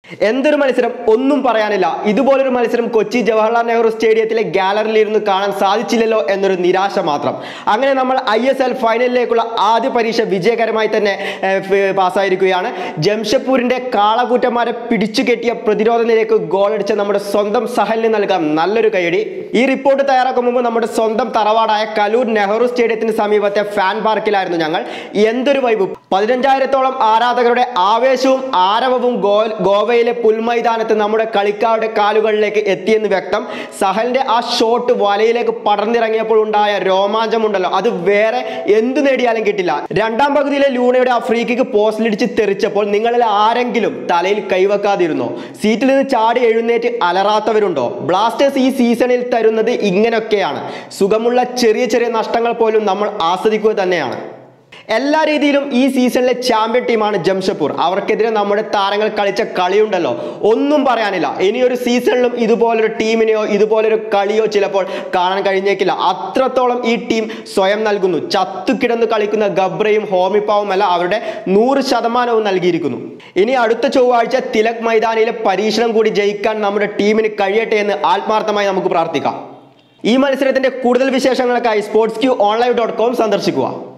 എന്തൊരു മത്സരം ഒന്നും പറയാനില്ല ഇതുപോലൊരു മത്സരം കൊച്ചി ജവഹർലാൽ നെഹ്റു സ്റ്റേഡിയത്തിലെ ഗാലറിയിൽ ഇരുന്ന് കാണാൻ സാധിച്ചില്ലല്ലോ എന്നൊരു നിരാശ മാത്രം അങ്ങനെ നമ്മൾ ഐ എസ് എൽ ഫൈനലിലേക്കുള്ള ആദ്യ പരീക്ഷ വിജയകരമായി തന്നെ ഏഹ്, ഫ്- പാസ്സായിരിക്കുകയാണ് ജംഷഡ്പൂരിന്റെ കാളകൂറ്റന്മാരെ പിടിച്ചു കെട്ടിയ പ്രതിരോധ നിരക്ക് ഗോളടിച്ച നമ്മുടെ സ്വന്തം സഹലിന് നൽകാം നല്ലൊരു കൈയടി ഈ റിപ്പോർട്ട് തയ്യാറാക്കും മുമ്പ് നമ്മുടെ സ്വന്തം തറവാടായ കലൂർ നെഹ്റു സ്റ്റേഡിയത്തിന് സമീപത്തെ ഫാൻ പാർക്കിലായിരുന്നു ഞങ്ങൾ എന്തൊരു വൈബ് പതിനഞ്ചായിരത്തോളം ആരാധകരുടെ ആവേശവും ആരവവും ഗോ ഗോവയിലെ പുൽമൈതാനത്ത് നമ്മുടെ കളിക്കാരുടെ കാലുകളിലേക്ക് എത്തിയെന്ന് വ്യക്തം സഹലിന്റെ ആ ഷോട്ട് വലയിലേക്ക് പടർന്നിറങ്ങിയപ്പോൾ ഉണ്ടായ രോമാഞ്ചമുണ്ടല്ലോ അത് വേറെ എന്തു നേടിയാലും കിട്ടില്ല രണ്ടാം പകുതിയിലെ ലൂണയുടെ ആ ഫ്രീ കിക്ക് പോസ്റ്റിലിടിച്ച് തെറിച്ചപ്പോൾ നിങ്ങളിൽ ആരെങ്കിലും തലയിൽ കൈവെക്കാതിരുന്നോ സീറ്റിൽ നിന്ന് ചാടി എഴുന്നേറ്റ് അലറാത്തവരുണ്ടോ ബ്ലാസ്റ്റേഴ്സ് ഈ സീസണിൽ തരുന്നത് ഇങ്ങനെയൊക്കെയാണ് സുഖമുള്ള ചെറിയ ചെറിയ നഷ്ടങ്ങൾ പോലും നമ്മൾ ആസ്വദിക്കുക തന്നെയാണ് എല്ലാ രീതിയിലും ഈ സീസണിലെ ചാമ്പ്യൻ ടീമാണ് ജംഷഡ്പൂർ അവർക്കെതിരെ നമ്മുടെ താരങ്ങൾ കളിച്ച കളിയുണ്ടല്ലോ ഒന്നും പറയാനില്ല ഇനിയൊരു സീസണിലും ഇതുപോലൊരു ടീമിനെയോ ഇതുപോലൊരു കളിയോ ചിലപ്പോൾ കാണാൻ കഴിഞ്ഞേക്കില്ല അത്രത്തോളം ഈ ടീം സ്വയം നൽകുന്നു ചത്തുകിടന്ന് കളിക്കുന്ന ഗബ്രയും ഹോമിപ്പാവുമല്ല അവരുടെ നൂറ് ശതമാനവും നൽകിയിരിക്കുന്നു ഇനി അടുത്ത ചൊവ്വാഴ്ച തിലക് മൈതാനിയിലെ പരീക്ഷണം കൂടി ജയിക്കാൻ നമ്മുടെ ടീമിന് കഴിയട്ടെ എന്ന് ആത്മാർത്ഥമായി നമുക്ക് പ്രാർത്ഥിക്കാം ഈ മത്സരത്തിന്റെ കൂടുതൽ വിശേഷങ്ങൾക്കായി sports Q online dot com സന്ദർശിക്കുക